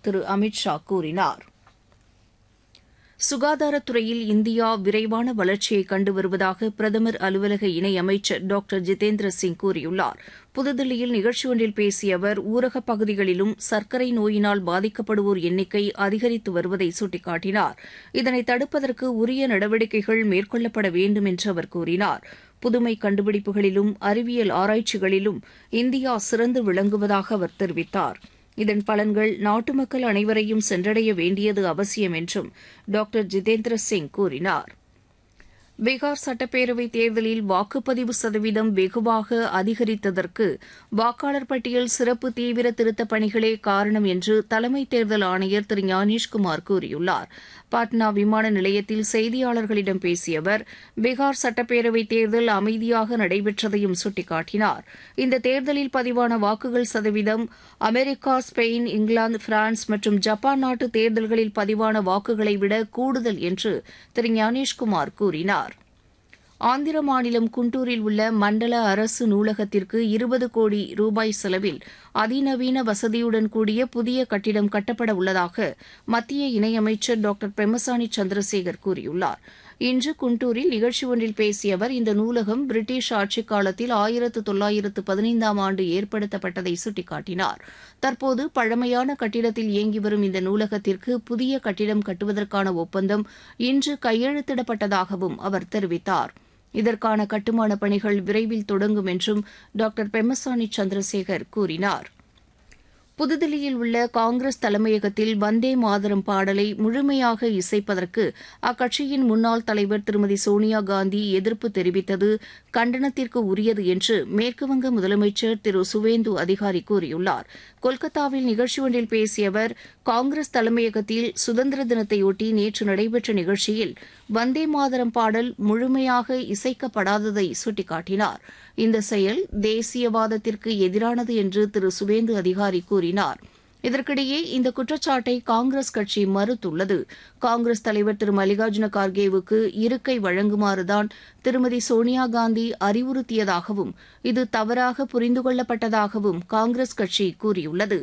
திரு அமித் ஷா கூறினார் சுகாதாரத்துறையில் இந்தியா விரைவான வளர்ச்சியை கண்டு வருவதாக பிரதமர் அலுவலக இணையமைச்சர் டாக்டர் ஜிதேந்திர சிங் கூறியுள்ளார் புதுதில்லியில் நிகழ்ச்சி ஒன்றில் பேசிய அவர் ஊரகப் பகுதிகளிலும் சர்க்கரை நோயினால் பாதிக்கப்படுவோர் எண்ணிக்கை அதிகரித்து வருவதை சுட்டிக்காட்டினார் இதனை தடுப்பதற்கு உரிய நடவடிக்கைகள் மேற்கொள்ளப்பட வேண்டும் என்று அவர் கூறினார் புதுமை கண்டுபிடிப்புகளிலும் அறிவியல் ஆராய்ச்சிகளிலும் இந்தியா சிறந்து விளங்குவதாக அவர் தெரிவித்தார் இதன் பலன்கள் நாட்டு மக்கள் அனைவரையும் சென்றடைய வேண்டியது அவசியம் என்றும் டாக்டர் ஜிதேந்திர சிங் கூறினார் பீகார் சட்டப்பேரவைத் தேர்தலில் வாக்குப்பதிவு சதவீதம் வெகுவாக அதிகரித்ததற்கு வாக்காளர் பட்டியல் சிறப்பு தீவிர திருத்தப் பணிகளே காரணம் என்று தலைமை தேர்தல் ஆணையர் திரு ஞானேஷ்குமார் கூறியுள்ளார் பாட்னா விமான நிலையத்தில் செய்தியாளர்களிடம் பேசிய அவர் பீகார் சட்டப்பேரவைத் தேர்தல் அமைதியாக நடைபெற்றதையும் சுட்டிக்காட்டினார் இந்த தேர்தலில் பதிவான வாக்குகள் சதவீதம் அமெரிக்கா ஸ்பெயின் இங்கிலாந்து பிரான்ஸ் மற்றும் ஜப்பான் நாட்டு தேர்தல்களில் பதிவான வாக்குகளை விட கூடுதல் என்று திரு ஞானேஷ்குமார் கூறினார் ஆந்திர மாநிலம் குண்டூரில் உள்ள மண்டல அரசு நூலகத்திற்கு இருபது கோடி ரூபாய் செலவில் அதிநவீன வசதியுடன் கூடிய புதிய கட்டிடம் கட்டப்பட உள்ளதாக மத்திய இணையமைச்சர் டாக்டர் பெம்மசானி சந்திரசேகர் கூறியுள்ளார் இன்று குண்டூரில் நிகழ்ச்சி ஒன்றில் பேசிய அவர் இந்த நூலகம் பிரிட்டிஷ் ஆட்சிக் காலத்தில் ஆயிரத்து தொள்ளாயிரத்து பதினைந்தாம் ஆண்டு ஏற்படுத்தப்பட்டதை சுட்டிக்காட்டினார் தற்போது பழமையான கட்டிடத்தில் இயங்கி வரும் இந்த நூலகத்திற்கு புதிய கட்டிடம் கட்டுவதற்கான ஒப்பந்தம் இன்று கையெழுத்திடப்பட்டதாகவும் அவர் தெரிவித்தார் இதற்கான கட்டுமான பணிகள் விரைவில் தொடங்கும் என்றும் டாக்டர் பெம்மசானி சந்திரசேகர் கூறினார் புதுதில்லியில் உள்ள காங்கிரஸ் தலைமையகத்தில் வந்தே மாதரம் பாடலை முழுமையாக இசைப்பதற்கு அக்கட்சியின் முன்னாள் தலைவர் திருமதி சோனியா காந்தி எதிர்ப்பு தெரிவித்தது கண்டனத்திற்கு உரியது என்று மேற்குவங்க முதலமைச்சர் திரு சுவேந்து அதிகாரி கூறியுள்ளார் கொல்கத்தாவில் நிகழ்ச்சி ஒன்றில் பேசிய அவர் காங்கிரஸ் தலைமையகத்தில் சுதந்திர தினத்தையொட்டி நேற்று நடைபெற்ற நிகழ்ச்சியில் வந்தே மாதரம் பாடல் முழுமையாக இசைக்கப்படாததை சுட்டிக்காட்டினார் இந்த செயல் தேசியவாதத்திற்கு எதிரானது என்று திரு சுவேந்து அதிகாரி கூறினார் இதற்கிடையே இந்த குற்றச்சாட்டை காங்கிரஸ் கட்சி மறுத்துள்ளது காங்கிரஸ் தலைவர் திரு மல்லிகார்ஜுன கார்கேவுக்கு இருக்கை வழங்குமாறுதான் திருமதி சோனியா காந்தி அறிவுறுத்தியதாகவும் இது தவறாக புரிந்து கொள்ளப்பட்டதாகவும் காங்கிரஸ் கட்சி கூறியுள்ளது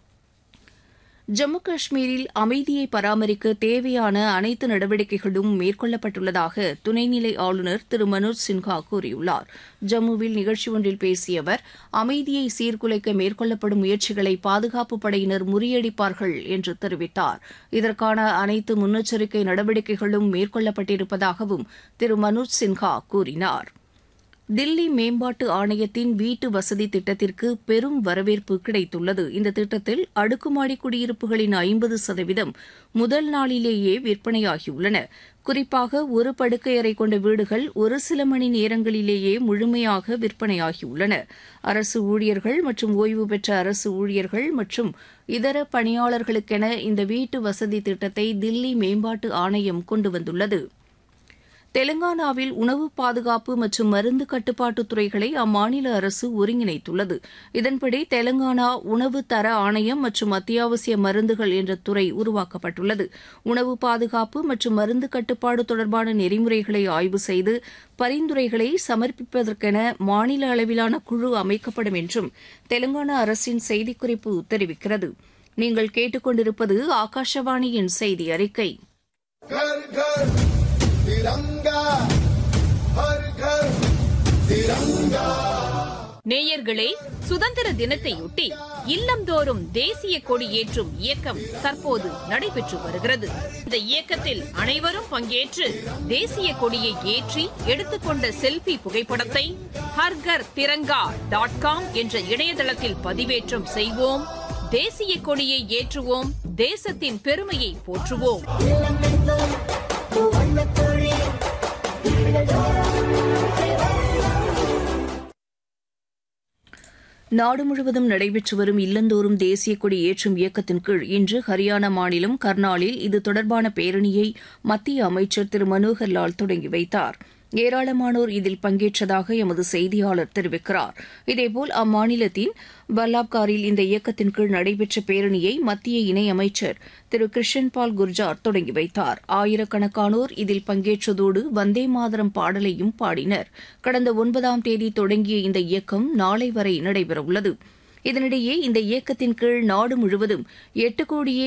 ஜம்மு காஷ்மீரில் அமைதியை பராமரிக்க தேவையான அனைத்து நடவடிக்கைகளும் மேற்கொள்ளப்பட்டுள்ளதாக துணைநிலை ஆளுநர் திரு மனோஜ் சின்ஹா கூறியுள்ளார் ஜம்முவில் நிகழ்ச்சி ஒன்றில் பேசிய அவர் அமைதியை சீர்குலைக்க மேற்கொள்ளப்படும் முயற்சிகளை பாதுகாப்பு படையினர் முறியடிப்பார்கள் என்று தெரிவித்தார் இதற்கான அனைத்து முன்னெச்சரிக்கை நடவடிக்கைகளும் மேற்கொள்ளப்பட்டிருப்பதாகவும் திரு மனோஜ் சின்ஹா கூறினார் தில்லி மேம்பாட்டு ஆணையத்தின் வீட்டு வசதி திட்டத்திற்கு பெரும் வரவேற்பு கிடைத்துள்ளது இந்த திட்டத்தில் அடுக்குமாடி குடியிருப்புகளின் ஐம்பது சதவீதம் முதல் நாளிலேயே விற்பனையாகியுள்ளன குறிப்பாக ஒரு படுக்கையறை கொண்ட வீடுகள் ஒரு சில மணி நேரங்களிலேயே முழுமையாக விற்பனையாகியுள்ளன அரசு ஊழியர்கள் மற்றும் ஓய்வு பெற்ற அரசு ஊழியர்கள் மற்றும் இதர பணியாளர்களுக்கென இந்த வீட்டு வசதி திட்டத்தை தில்லி மேம்பாட்டு ஆணையம் கொண்டு வந்துள்ளது தெலங்கானாவில் உணவு பாதுகாப்பு மற்றும் மருந்து கட்டுப்பாட்டு துறைகளை அம்மாநில அரசு ஒருங்கிணைத்துள்ளது இதன்படி தெலங்கானா உணவு தர ஆணையம் மற்றும் அத்தியாவசிய மருந்துகள் என்ற துறை உருவாக்கப்பட்டுள்ளது உணவு பாதுகாப்பு மற்றும் மருந்து கட்டுப்பாடு தொடர்பான நெறிமுறைகளை ஆய்வு செய்து பரிந்துரைகளை சமர்ப்பிப்பதற்கென மாநில அளவிலான குழு அமைக்கப்படும் என்றும் தெலங்கானா அரசின் செய்திக்குறிப்பு தெரிவிக்கிறது நீங்கள் கேட்டுக்கொண்டிருப்பது ஆகாஷவாணியின் செய்தி அறிக்கை घर घर तिरंगा हर घर तिरंगा நேயர்களே சுதந்திர தினத்தையொட்டி இல்லந்தோறும் தேசிய கொடி ஏற்றும் இயக்கம் தற்போது நடைபெற்று வருகிறது இந்த இயக்கத்தில் அனைவரும் பங்கேற்று தேசிய கொடியை ஏற்றி எடுத்துக்கொண்ட செல்ஃபி புகைப்படத்தை ஹர்கர் திரங்கா டாட் காம் என்ற இணையதளத்தில் பதிவேற்றம் செய்வோம் தேசிய கொடியை ஏற்றுவோம் தேசத்தின் பெருமையை போற்றுவோம் நாடு முழுவதும் நடைபெற்று வரும் இல்லந்தோறும் தேசிய கொடி ஏற்றும் இயக்கத்தின் கீழ் இன்று ஹரியானா மாநிலம் கர்னாலில் இது தொடர்பான பேரணியை மத்திய அமைச்சர் திரு மனோகர் லால் தொடங்கி வைத்தார் ஏராளமானோர் இதில் பங்கேற்றதாக எமது செய்தியாளர் தெரிவிக்கிறார் இதேபோல் அம்மாநிலத்தின் பல்லாப்காரில் இந்த இயக்கத்தின் கீழ் நடைபெற்ற பேரணியை மத்திய இணையமைச்சர் திரு கிருஷன்பால் குர்ஜார் தொடங்கி வைத்தார் ஆயிரக்கணக்கானோர் இதில் பங்கேற்றதோடு வந்தே மாதரம் பாடலையும் பாடினர் கடந்த ஒன்பதாம் தேதி தொடங்கிய இந்த இயக்கம் நாளை வரை நடைபெறவுள்ளது இதனிடையே இந்த இயக்கத்தின் கீழ் நாடு முழுவதும் எட்டு கோடியே